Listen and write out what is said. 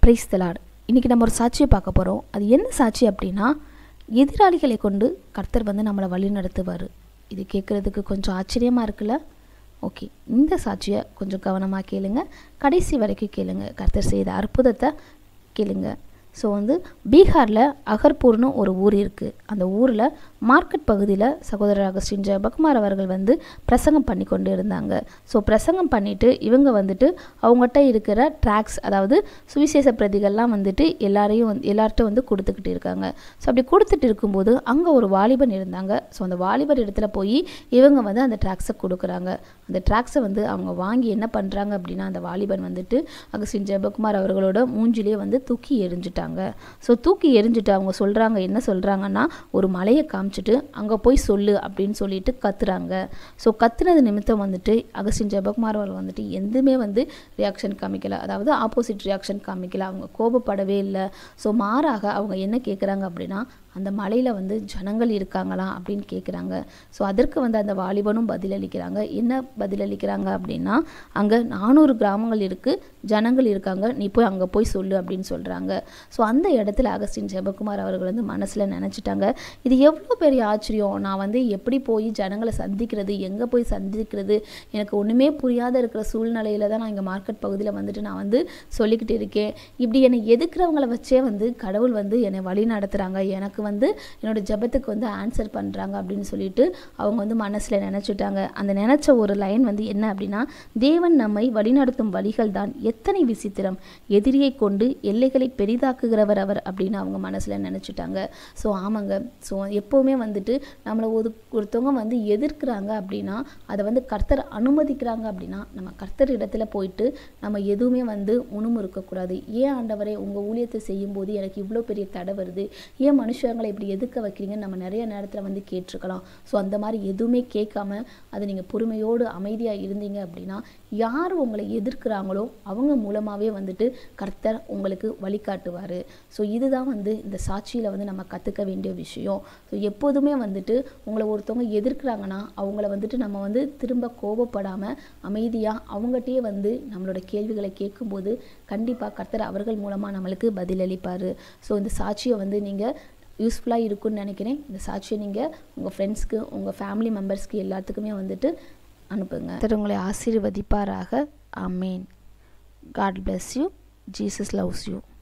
price தலாட் இன்றைக்கி நம்ம ஒரு சாட்சியை பார்க்க போகிறோம் அது என்ன சாட்சி அப்படின்னா எதிராளிகளை கொண்டு கர்த்தர் வந்து நம்மளை வழி நடத்துவார் இது கேட்குறதுக்கு கொஞ்சம் ஆச்சரியமாக இருக்குல்ல ஓகே இந்த சாட்சியை கொஞ்சம் கவனமாக கேளுங்க கடைசி வரைக்கும் கேளுங்க கர்த்தர் செய்த அற்புதத்தை கேளுங்க ஸோ வந்து பீகாரில் அகர்பூர்னு ஒரு ஊர் இருக்குது அந்த ஊரில் மார்க்கெட் பகுதியில் சகோதரர் அகஸ்டின் ஜெபகுமார் அவர்கள் வந்து பிரசங்கம் பண்ணி கொண்டு இருந்தாங்க ஸோ பிரசங்கம் பண்ணிவிட்டு இவங்க வந்துட்டு அவங்ககிட்ட இருக்கிற ட்ராக்ஸ் அதாவது சுவிசேஷ பிரதிகள்லாம் வந்துட்டு எல்லாரையும் வந்து எல்லார்கிட்ட வந்து கொடுத்துக்கிட்டு இருக்காங்க ஸோ அப்படி கொடுத்துட்டு இருக்கும்போது அங்கே ஒரு வாலிபன் இருந்தாங்க ஸோ அந்த வாலிபர் இடத்துல போய் இவங்க வந்து அந்த ட்ராக்ஸை கொடுக்குறாங்க அந்த ட்ராக்ஸை வந்து அவங்க வாங்கி என்ன பண்ணுறாங்க அப்படின்னா அந்த வாலிபன் வந்துட்டு அகஸ்டின் ஜெபகுமார் அவர்களோட மூஞ்சிலே வந்து தூக்கி எரிஞ்சிட்டாங்க ஸோ தூக்கி எரிஞ்சிட்டு அவங்க சொல்கிறாங்க என்ன சொல்கிறாங்கன்னா ஒரு மலையை காமிச்சிட்டு அங்கே போய் சொல்லு அப்படின்னு சொல்லிட்டு கத்துறாங்க ஸோ கத்துனது நிமித்தம் வந்துட்டு அகஸ்டின் ஜெபகுமார் அவர்கள் வந்துட்டு எதுவுமே வந்து ரியாக்ஷன் காமிக்கல அதாவது ஆப்போசிட் ரியாக்ஷன் காமிக்கல அவங்க கோபப்படவே இல்லை ஸோ மாறாக அவங்க என்ன கேட்குறாங்க அப்படின்னா அந்த மலையில் வந்து ஜனங்கள் இருக்காங்களா அப்படின்னு கேட்குறாங்க ஸோ அதற்கு வந்து அந்த வாலிபனும் பதிலளிக்கிறாங்க என்ன பதிலளிக்கிறாங்க அப்படின்னா அங்கே நானூறு கிராமங்கள் இருக்குது ஜனங்கள் இருக்காங்க நீ போய் அங்கே போய் சொல்லு அப்படின்னு சொல்கிறாங்க ஸோ அந்த இடத்துல அகஸ்டின் ஜெபகுமார் அவர்கள் வந்து மனசில் நினச்சிட்டாங்க இது எவ்வளோ பெரிய ஆச்சரியம் நான் வந்து எப்படி போய் ஜனங்களை சந்திக்கிறது எங்கே போய் சந்திக்கிறது எனக்கு ஒன்றுமே புரியாத இருக்கிற சூழ்நிலையில் தான் நான் இங்கே மார்க்கெட் பகுதியில் வந்துட்டு நான் வந்து சொல்லிக்கிட்டு இருக்கேன் இப்படி என்னை எதுக்குறவங்கள வச்சே வந்து கடவுள் வந்து என்னை வழி நடத்துகிறாங்க எனக்கு வந்து என்னோட ஜெபத்துக்கு வந்து ஆன்சர் பண்ணுறாங்க அப்படின்னு சொல்லிட்டு அவங்க வந்து மனசில் நினச்சிட்டாங்க அந்த நினச்ச ஒரு லைன் வந்து என்ன அப்படின்னா தேவன் நம்மை வழிநடத்தும் வழிகள் தான் எத்தனை விசித்திரம் எதிரியை கொண்டு எல்லைகளை பெரிதாக்குகிறவர் அவர் அப்படின்னு அவங்க மனசில் நினச்சிட்டாங்க ஸோ ஆமாங்க ஸோ எப்போவுமே வந்துட்டு நம்மளை ஒரு ஒருத்தவங்க வந்து எதிர்க்கிறாங்க அப்படின்னா அதை வந்து கர்த்தர் அனுமதிக்கிறாங்க அப்படின்னா நம்ம கர்த்தர் இடத்துல போயிட்டு நம்ம எதுவுமே வந்து முணுமுறுக்கக்கூடாது ஏன் ஆண்டவரே உங்கள் ஊழியத்தை செய்யும்போது எனக்கு இவ்வளோ பெரிய தடை வருது ஏன் மனுஷங்களை இப்படி எதுக்க வைக்கிறீங்கன்னு நம்ம நிறைய நேரத்தில் வந்து கேட்டிருக்கலாம் ஸோ அந்த மாதிரி எதுவுமே கேட்காம அதை நீங்கள் பொறுமையோடு அமைதியாக இருந்தீங்க அப்படின்னா யார் உங்களை எதிர்க்கிறாங்களோ அவங்க மூலமாகவே வந்துட்டு கர்த்தர் உங்களுக்கு வழிகாட்டுவார் ஸோ இதுதான் வந்து இந்த சாட்சியில் வந்து நம்ம கற்றுக்க வேண்டிய விஷயம் ஸோ எப்போதுமே வந்துட்டு உங்களை ஒருத்தவங்க எதிர்க்கிறாங்கன்னா அவங்கள வந்துட்டு நம்ம வந்து திரும்ப கோபப்படாமல் அமைதியாக அவங்ககிட்டயே வந்து நம்மளோட கேள்விகளை கேட்கும்போது கண்டிப்பாக கர்த்தர் அவர்கள் மூலமாக நம்மளுக்கு பதிலளிப்பார் ஸோ இந்த சாட்சியை வந்து நீங்கள் யூஸ்ஃபுல்லாக இருக்கும்னு நினைக்கிறேன் இந்த சாட்சியை நீங்கள் உங்கள் ஃப்ரெண்ட்ஸ்க்கு உங்கள் ஃபேமிலி மெம்பர்ஸ்க்கு எல்லாத்துக்குமே வந்துட்டு அனுப்புங்க கர்த்தர் உங்களை ஆசீர்வதிப்பாராக ஆமேன் God bless you Jesus loves you